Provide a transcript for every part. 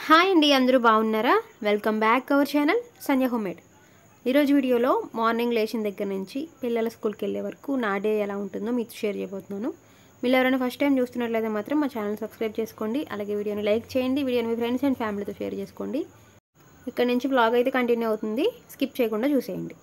Hi అండి అందరూ బాగున్నారా welcome back our channel Sanjay homemade ఈరోజు వీడియోలో మార్నింగ్ లేచిన దగ్గర నుంచి పిల్లల స్కూల్కి వెళ్ళే వరకు నా డే ఎలా ఉంటుందో మీతో షేర్ చేయబోతున్నాను మీరు ఎవరైనా ఫస్ట్ టైం చూస్తున్నట్లయితే మాత్రం మా ఛానల్ సబ్స్క్రైబ్ చేసుకోండి అలాగే వీడియోని లైక్ చేయండి వీడియోని మీ ఫ్రెండ్స్ అండ్ ఫ్యామిలీతో షేర్ చేసుకోండి ఇక్కడ నుంచి బ్లాగ్ అయితే కంటిన్యూ అవుతుంది స్కిప్ చేయకుండా చూసేయండి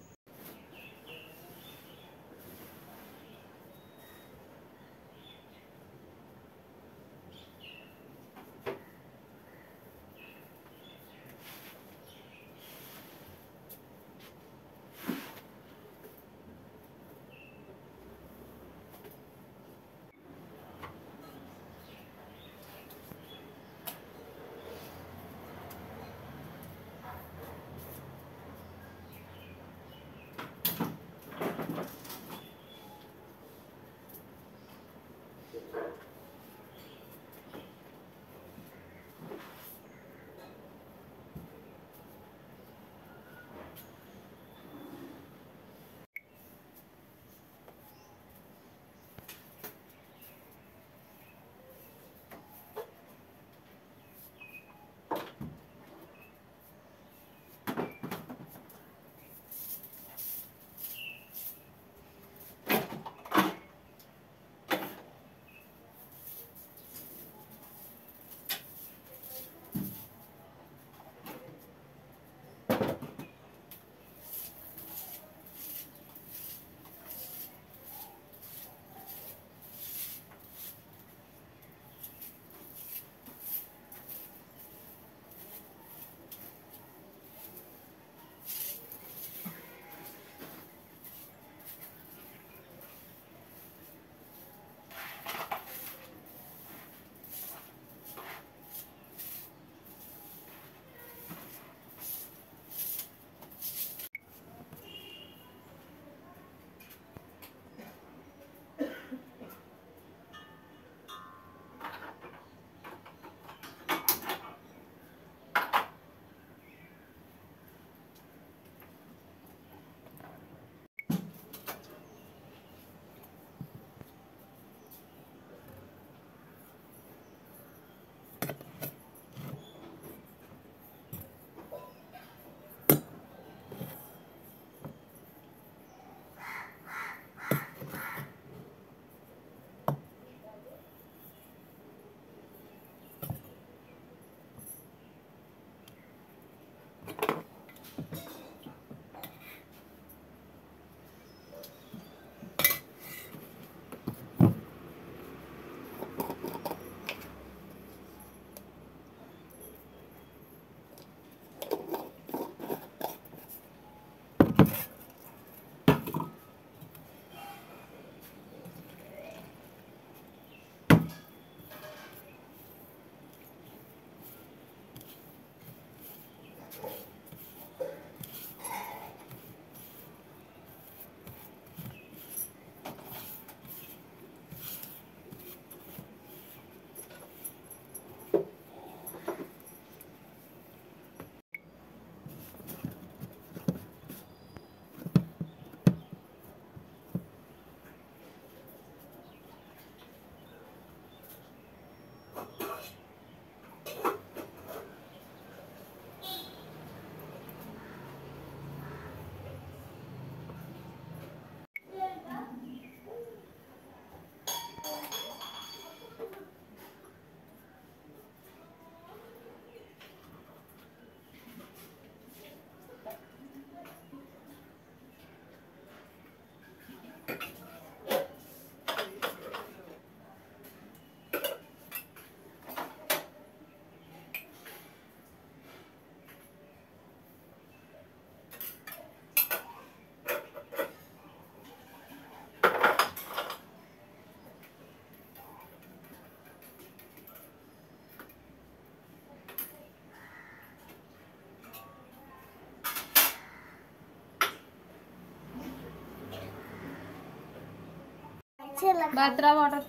భద్రా వాటర్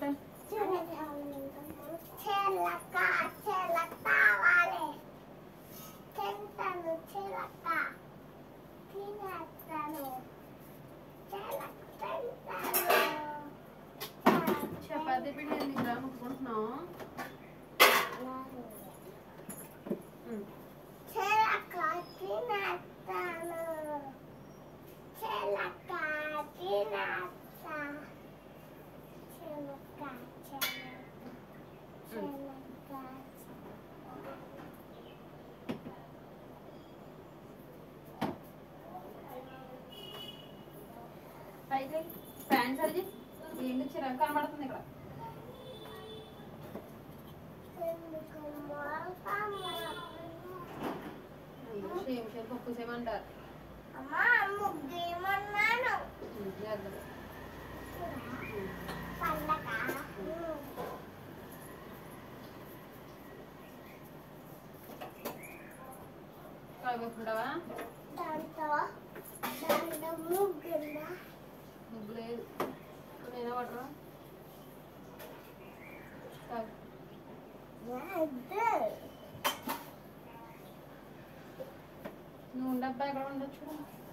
చిలక చిలక కావాలి తింటాను చిలక తినేస్తాను చిలక తింటాను చపాతీ పిండి ఎందుకు రాముకుంటున్నావు అయితే ఫ్యాన్ సరిది ఏంటి చిరాకు కనబడుతుంది ఇక్కడ ఎందుకు మోస్తామా? సేమ్ సేమ్ పప్పు సేమ్ అంటారు అమ్మా ముగ్గేమన్నాను చేద్దాం పండగ కాయపప్పుడవా దాంతో దాంతో ముగ్గుందా ముగ్గు లేదు నేనే పట్టరా తాగు. నువ్వు డబ్బా ఎక్కడ ఉండొచ్చు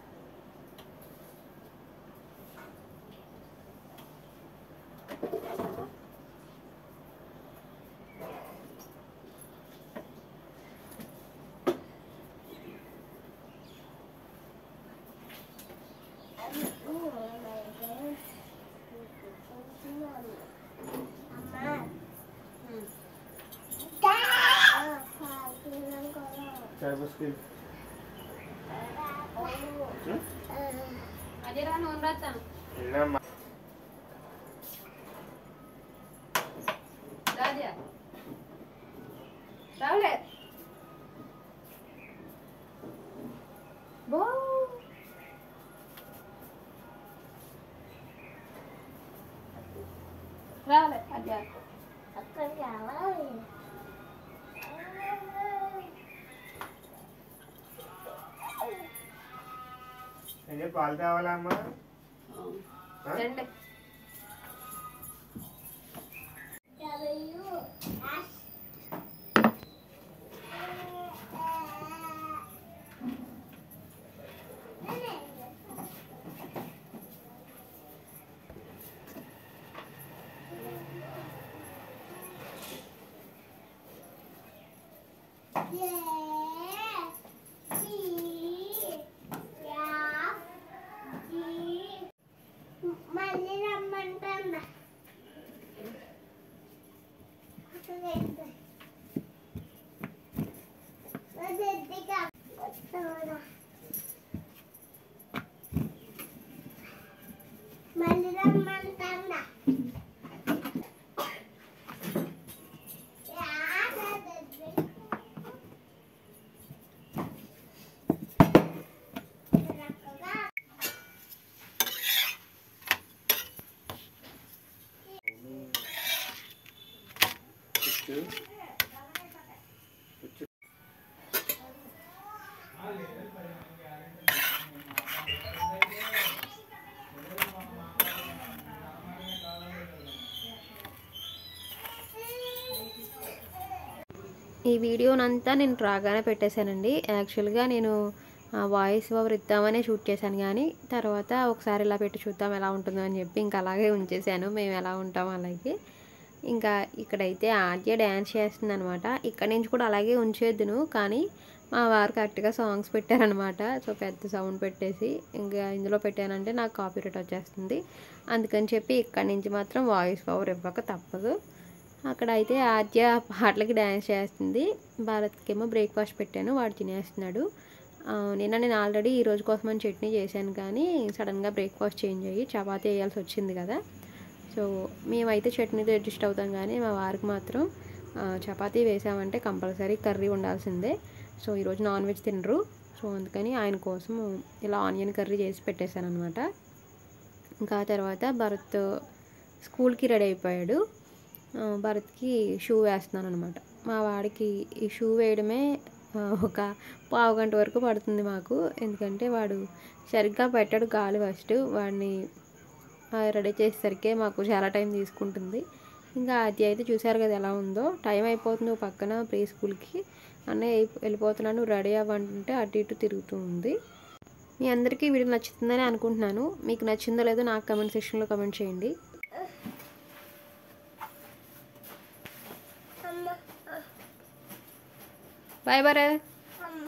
అమ్మా ఉమ్. चाय बस की అదే రా నూనె రాస్తాను ना రాజా రావులే బో రావులే అదే అక్కడ కావాలి ये पालता वाला अम्मा రండి W S మళ్ళీ రమ్మంటుందా మళ్ళీ రమ్మంటుందా ఈ వీడియోనంతా నేను రాగానే పెట్టేశానండి యాక్చువల్గా నేను వాయిస్ ఓవర్ ఇద్దామనే షూట్ చేశాను కానీ తర్వాత ఒకసారి ఇలా పెట్టి చూద్దాం ఎలా ఉంటుందో అని చెప్పి ఇంకా అలాగే ఉంచేసాను మేము ఎలా ఉంటాం అలాగే ఇంకా ఇక్కడైతే ఆద్య డ్యాన్స్ చేస్తుంది అనమాట ఇక్కడ నుంచి కూడా అలాగే ఉంచేద్దును కానీ మా వారు కరెక్ట్గా సాంగ్స్ పెట్టారనమాట సో పెద్ద సౌండ్ పెట్టేసి ఇంకా ఇందులో పెట్టానంటే నాకు కాపీరైట్ వచ్చేస్తుంది అందుకని చెప్పి ఇక్కడ నుంచి మాత్రం వాయిస్ ఓవర్ ఇవ్వక తప్పదు అక్కడ అయితే ఆద్య పాటలకి డ్యాన్స్ చేస్తుంది భారత్కేమో బ్రేక్ఫాస్ట్ పెట్టాను వాడు తినేస్తున్నాడు ఆ, నిన్న నేను ఆల్రెడీ ఈ రోజు కోసం అని చట్నీ చేశాను కానీ సడన్గా బ్రేక్ఫాస్ట్ చేంజ్ అయ్యి చపాతీ వేయాల్సి వచ్చింది కదా సో మేమైతే చట్నీతో అడ్జస్ట్ అవుతాం కానీ మా వారికి మాత్రం ఆ, చపాతీ వేసామంటే కంపల్సరీ కర్రీ ఉండాల్సిందే సో ఈరోజు నాన్ వెజ్ తినరు సో అందుకని ఆయన కోసం ఇలా ఆనియన్ కర్రీ చేసి పెట్టేశాను అనమాట ఇంకా ఆ తర్వాత భరత్ స్కూల్కి రెడీ అయిపోయాడు ఆ, భరత్కి షూ వేస్తున్నాను అనమాట మా వాడికి ఈ షూ వేయడమే ఆ, ఒక పావు గంట వరకు పడుతుంది మాకు ఎందుకంటే వాడు సరిగ్గా పెట్టాడు గాలి ఫస్ట్ వాడిని రెడీ చేసేసరికి మాకు చాలా టైం తీసుకుంటుంది ఇంకా అది అయితే చూసారు కదా ఎలా ఉందో టైం అయిపోతుంది ఓ పక్కన ప్రీ స్కూల్కి అన్నయ్య అయిపో- వెళ్ళిపోతున్నాను రెడీ అవ్వంటే అటు ఇటు తిరుగుతూ ఉంది మీ అందరికీ వీడియో నచ్చుతుందని అనుకుంటున్నాను మీకు నచ్చిందో లేదో నాకు కమెంట్ సెక్షన్లో కమెంట్ చేయండి అమ్మ బాయ్ బాయ్ అమ్మ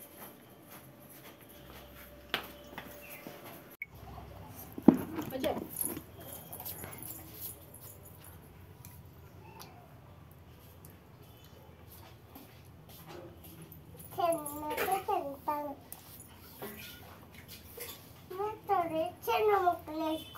చిన్నది తింటాను చిన్న ముక్కలు వేసుకుంటాను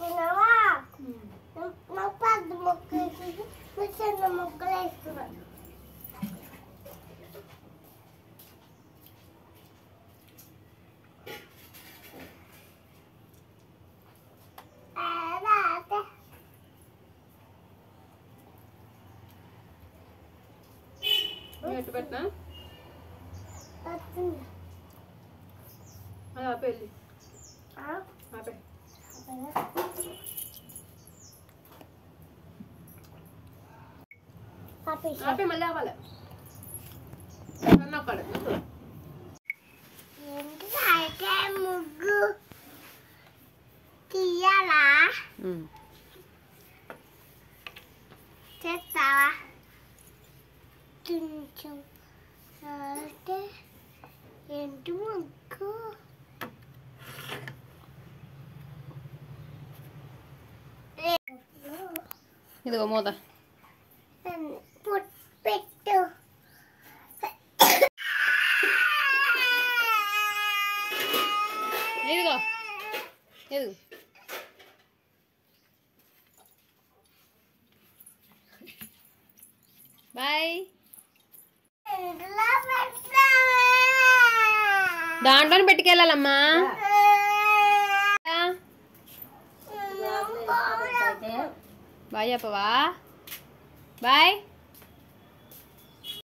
బొట్టు పెట్టినా వస్తుంది అది ఆపేది ఆ? ఆపే ఆపేసి ఆపే మళ్ళీ ఆపాలి నొక్కాలి ఏంటి అయితే ముగ్గు తీయాలా చేస్తావా కొంచెం అంటే ఏంటి ముగ్గు ఇదిగో మూత పుట్ పెట్టు ఇదిగో ఇదిగో బాయ్ ఇందులో పెడతావా? దాంట్లోనే పెట్టుకెళ్ళాలమ్మా బాయ్ చెప్పవా బాయ్